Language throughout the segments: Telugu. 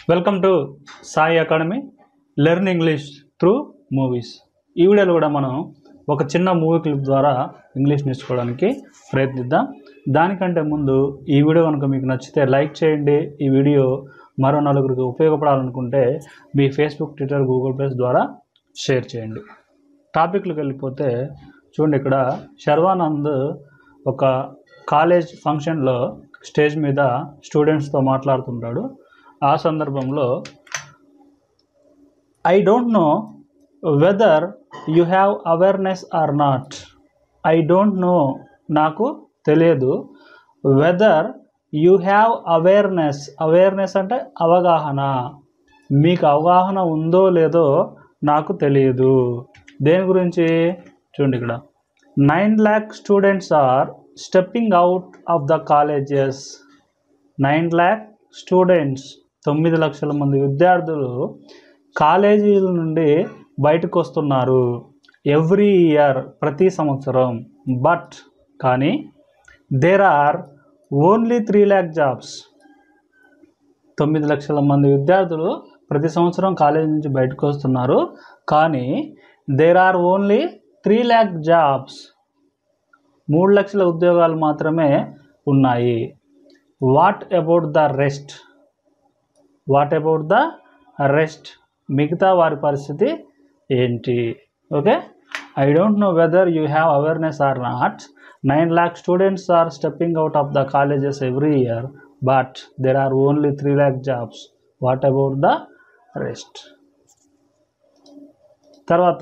welcome to Sai academy learn English through movies ఈ వీడియోలో కూడా మనం ఒక చిన్న మూవీ క్లిప్ ద్వారా ఇంగ్లీష్ నేర్చుకోవడానికి ప్రయత్నిద్దాం దానికంటే ముందు ఈ వీడియో కనుక మీకు నచ్చితే లైక్ చేయండి ఈ వీడియో మరో నలుగురికి ఉపయోగపడాలనుకుంటే మీ ఫేస్బుక్ ట్విట్టర్ గూగుల్ ప్లస్ ద్వారా షేర్ చేయండి టాపిక్లకు వెళ్ళిపోతే చూడండి ఇక్కడ శర్వానంద్ ఒక కాలేజ్ ఫంక్షన్లో స్టేజ్ మీద స్టూడెంట్స్తో మాట్లాడుతుంటాడు ఆ సందర్భంలో I don't know whether you have awareness or not I don't know నాకు తెలియదు whether you have awareness awareness అంటే అవగాహన మీకు అవగాహన ఉందో లేదో నాకు తెలియదు దేని గురించి చూడండి ఇక్కడ nine lakh students are stepping out of the colleges nine lakh students తొమ్మిది లక్షల మంది విద్యార్థులు కాలేజీల నుండి బయటకు వస్తున్నారు ఎవ్రీ ఇయర్ ప్రతి సంవత్సరం బట్ కానీ there are only three lakh jobs తొమ్మిది లక్షల మంది విద్యార్థులు ప్రతి సంవత్సరం కాలేజీ నుంచి బయటకు వస్తున్నారు కానీ there are only three lakh jobs మూడు లక్షల ఉద్యోగాలు మాత్రమే ఉన్నాయి what about the rest what about the rest మిగతా వారి పరిస్థితి ఏంటి okay I don't know whether you have awareness or not nine lakh students are stepping out of the colleges every year but there are only three lakh jobs what about the rest తర్వాత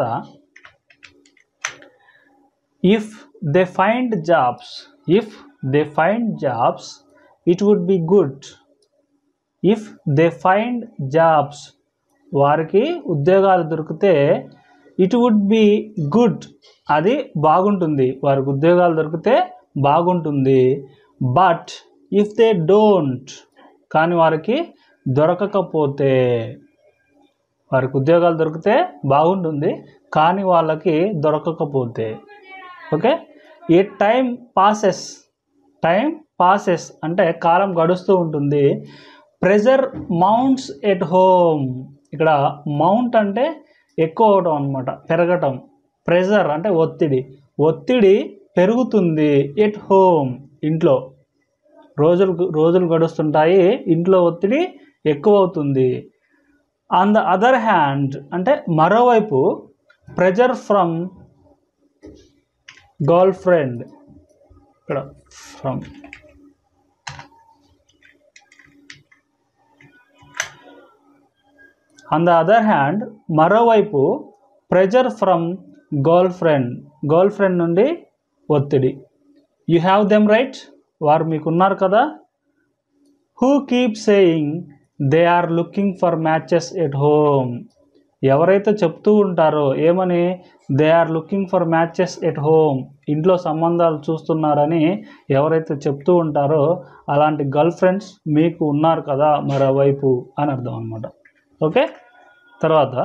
if they find jobs if they find jobs it would be good if they find jobs వారికి ఉద్యోగాలు దొరికితే ఇట్ వుడ్ బి గుడ్ అది బాగుంటుంది వారికి ఉద్యోగాలు దొరికితే బాగుంటుంది బట్ ఇఫ్ దే డోంట్ కానీ వారికి దొరకకపోతే వారికి ఉద్యోగాలు దొరికితే బాగుంటుంది కానీ వాళ్ళకి దొరకకపోతే okay a time passes time passes అంటే కాలం గడుస్తూ ఉంటుంది ప్రెజర్ మౌంట్స్ ఎట్ హోమ్ ఇక్కడ మౌంట్ అంటే ఎక్కువ అవడం అనమాట పెరగటం ప్రెజర్ అంటే ఒత్తిడి ఒత్తిడి పెరుగుతుంది ఎట్ హోమ్ ఇంట్లో రోజులు రోజులు గడుస్తుంటాయి ఇంట్లో ఒత్తిడి ఎక్కువ అవుతుంది ఆన్ ద అదర్ హ్యాండ్ అంటే మరోవైపు ప్రెజర్ ఫ్రమ్ గర్ల్ ఫ్రెండ్ ఇక్కడ from on the other hand మరోవైపు pressure from girlfriend girlfriend నుండి ఒత్తిడి యు హ్యావ్ దెమ్ రైట్ వారు మీకున్నారు కదా who keep saying they are looking for matches at home ఎవరైతే చెప్తూ ఉంటారో ఏమని they are looking for matches at home ఇంట్లో సంబంధాలు చూస్తున్నారని ఎవరైతే చెప్తూ ఉంటారో అలాంటి గర్ల్ ఫ్రెండ్స్ మీకు ఉన్నారు కదా మరోవైపు అని అర్థం అనమాట ఓకే తర్వాత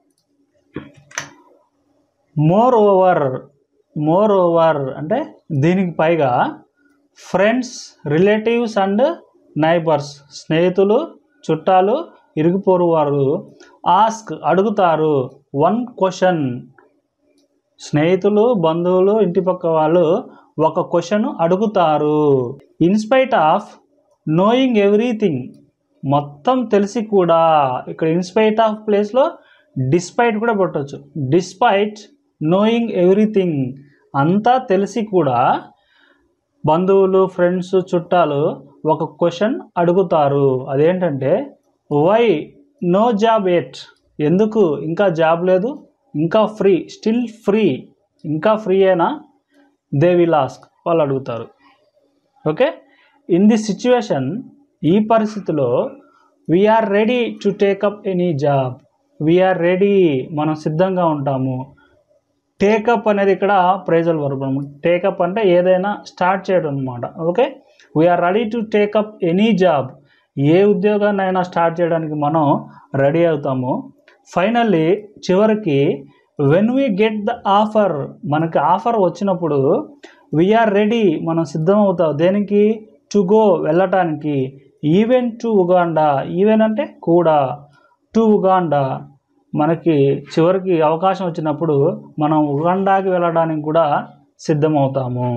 మోర్ ఓవర్ మోర్ ఓవర్ అంటే దీనికి పైగా ఫ్రెండ్స్ రిలేటివ్స్ అండ్ నైబర్స్ స్నేహితులు చుట్టాలు ఇరుగుపోరు వారు ఆస్క్ అడుగుతారు వన్ క్వశ్చన్ స్నేహితులు బంధువులు ఇంటి పక్క వాళ్ళు ఒక క్వశ్చన్ అడుగుతారు ఇన్స్పైట్ ఆఫ్ నోయింగ్ ఎవ్రీథింగ్ మొత్తం తెలిసి కూడా ఇక్కడ ఇన్స్పైట్ ఆఫ్ ప్లేస్లో డిస్పైట్ కూడా పెట్టవచ్చు డిస్పైట్ నోయింగ్ ఎవ్రీథింగ్ అంతా తెలిసి కూడా బంధువులు ఫ్రెండ్స్ చుట్టాలు ఒక క్వశ్చన్ అడుగుతారు అదేంటంటే వై నో జాబ్ ఎట్ ఎందుకు ఇంకా జాబ్ లేదు ఇంకా ఫ్రీ స్టిల్ ఫ్రీ ఇంకా ఫ్రీయేనా దే విల్ ఆస్క్ వాళ్ళు అడుగుతారు ఓకే ఇన్ ది సిచ్యువేషన్ ఈ పరిస్థితిలో we're ready to take up any job we're ready మనం సిద్ధంగా ఉంటాము టేకప్ అనేది ఇక్కడ ప్రైజల్ వర్బ్ అనమాట టేకప్ అంటే ఏదైనా స్టార్ట్ చేయడం అనమాట okay we're ready to take up any job ఏ ఉద్యోగాన్నైనా స్టార్ట్ చేయడానికి మనం రెడీ అవుతాము ఫైనల్లీ చివరికి when we get the offer మనకి ఆఫర్ వచ్చినప్పుడు వీఆర్ రెడీ మనం సిద్ధం అవుతాం దేనికి టు గో వెళ్ళటానికి ఈవెన్ టు ఉగాండా ఈవెన్ అంటే కూడా టు ఉగాండా మనకి చివరికి అవకాశం వచ్చినప్పుడు మనం ఉగాండాకి వెళ్ళడానికి కూడా సిద్ధమవుతాము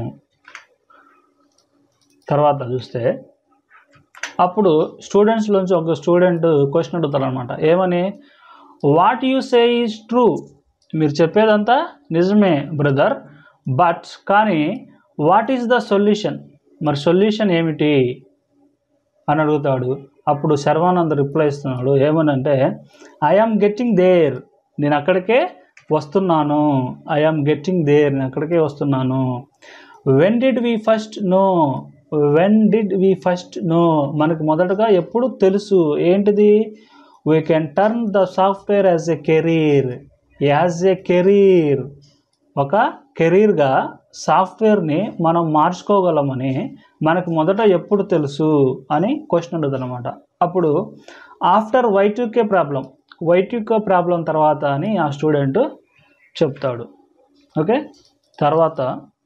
తర్వాత చూస్తే అప్పుడు స్టూడెంట్స్లోంచి ఒక స్టూడెంట్ క్వశ్చన్ అడుగుతారు అనమాట ఏమని what you say is true మీరు చెప్పేదంతా నిజమే బ్రదర్ బట్ కానీ వాట్ ఈజ్ ద సొల్యూషన్ మరి సొల్యూషన్ ఏమిటి అని అడుగుతాడు అప్పుడు శర్వానంద్ రిప్లై ఇస్తున్నాడు ఏమనంటే ఐఆమ్ గెట్టింగ్ దేర్ నేను అక్కడికే వస్తున్నాను ఐఆమ్ గెట్టింగ్ దేర్ నేను అక్కడికే వస్తున్నాను when did we first know when did we first know మనకు మొదటగా ఎప్పుడు తెలుసు ఏంటిది we can turn the software as a career as a career ఒక కెరీర్గా సాఫ్ట్వేర్ని మనం మార్చుకోగలమని మనకు మొదట ఎప్పుడు తెలుసు అని క్వశ్చన్ ఉండదు అనమాట అప్పుడు after Y2K problem Y2K problem తర్వాత అని ఆ స్టూడెంట్ చెప్తాడు ఓకే తర్వాత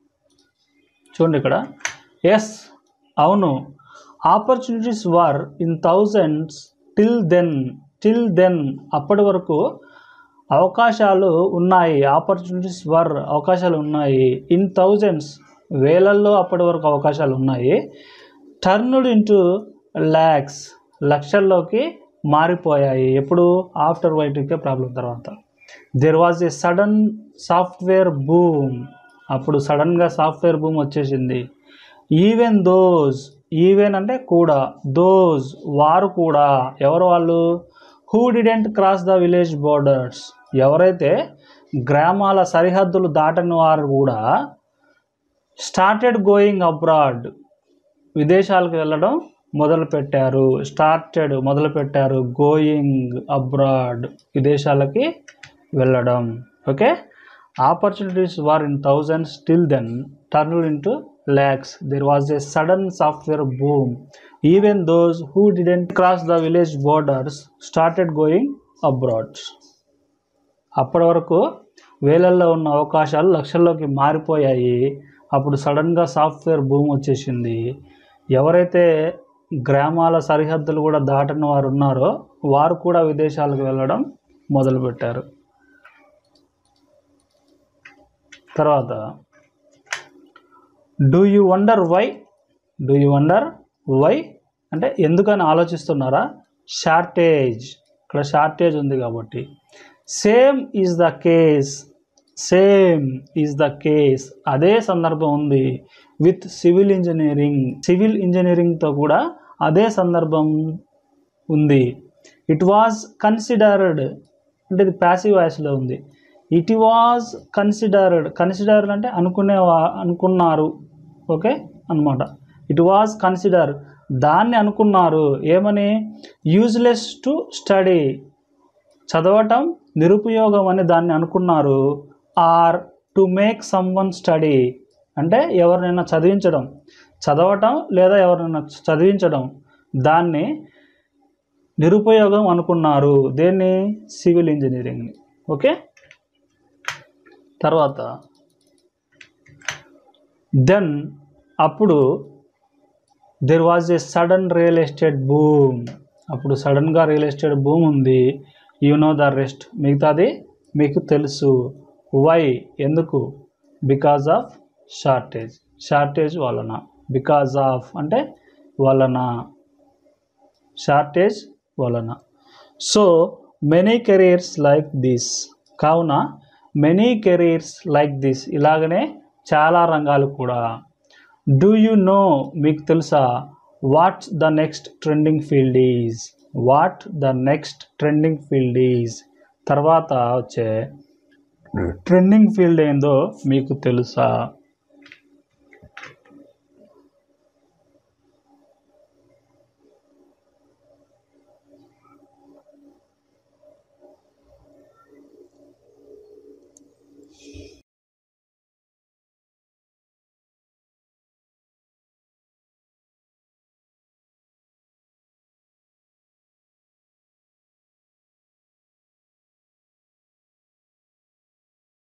చూడండి ఇక్కడ ఎస్ అవును opportunities were in thousands till then till then అప్పటి వరకు అవకాశాలు ఉన్నాయి ఆపర్చునిటీస్ వర్ అవకాశాలు ఉన్నాయి ఇన్ థౌజండ్స్ వేలల్లో అప్పటి వరకు అవకాశాలు ఉన్నాయి టర్నుడ్ ఇంటూ ల్యాక్స్ లక్షల్లోకి మారిపోయాయి ఎప్పుడు ఆఫ్టర్ వైట్కే ప్రాబ్లం తర్వాత there was a sudden software boom అప్పుడు సడన్గా సాఫ్ట్వేర్ బూమ్ వచ్చేసింది ఈవెన్ దోస్ ఈవెన్ అంటే కూడా దోస్ వారు కూడా ఎవరు వాళ్ళు who didn't cross the village borders ఎవరైతే గ్రామాల సరిహద్దులు దాటని వారు కూడా స్టార్టెడ్ గోయింగ్ అబ్రాడ్ విదేశాలకు వెళ్ళడం మొదలుపెట్టారు స్టార్టెడ్ మొదలుపెట్టారు గోయింగ్ అబ్రాడ్ విదేశాలకి వెళ్ళడం okay opportunities were in thousands still then turned into lakhs there was a sudden software boom even those who didn't cross the village borders started going abroad అప్పటి వరకు వేలల్లో ఉన్న అవకాశాలు లక్షల్లోకి మారిపోయాయి అప్పుడు సడన్గా సాఫ్ట్వేర్ భూమి వచ్చేసింది ఎవరైతే గ్రామాల సరిహద్దులు కూడా దాటని వారు ఉన్నారో వారు కూడా విదేశాలకు వెళ్ళడం మొదలుపెట్టారు తర్వాత do you wonder why do you wonder why అంటే ఎందుకని ఆలోచిస్తున్నారా షార్టేజ్ ఇక్కడ షార్టేజ్ ఉంది కాబట్టి same is the case same is the case అదే సందర్భం ఉంది విత్ సివిల్ ఇంజనీరింగ్ సివిల్ ఇంజనీరింగ్తో కూడా అదే సందర్భం ఉంది ఇట్ వాజ్ కన్సిడర్డ్ అంటే ఇది ప్యాసివ్ వాయిస్లో ఉంది ఇట్ వాజ్ కన్సిడర్డ్ కన్సిడర్డ్ అంటే అనుకునే అనుకున్నారు ఓకే అన్నమాట ఇట్ వాజ్ కన్సిడర్ దాన్ని అనుకున్నారు ఏమని యూజ్లెస్ టు స్టడీ చదవటం నిరుపయోగం అని దాన్ని అనుకున్నారు or to make someone study అంటే ఎవరినైనా చదివించడం చదవటం లేదా ఎవరినైనా చదివించడం దాన్ని నిరుపయోగం అనుకున్నారు దేన్ని సివిల్ ఇంజనీరింగ్ని ఓకే తర్వాత దెన్ అప్పుడు there was a sudden real estate boom అప్పుడు సడన్గా రియల్ ఎస్టేట్ బూమ్ ఉంది యు నో ద రెస్ట్ మిగతాది మీకు తెలుసు వై ఎందుకు బికాజ్ ఆఫ్ షార్టేజ్ షార్టేజ్ వలన బికాజ్ ఆఫ్ అంటే వలన షార్టేజ్ వలన so many careers like this కావున మెనీ కెరీర్స్ లైక్ దిస్ ఇలాగనే చాలా రంగాలు కూడా డూ యూ నో మీకు తెలుసా what the next trending field is what the next trending field is తర్వాత వచ్చే ట్రెండింగ్ ఫీల్డ్ ఏందో మీకు తెలుసా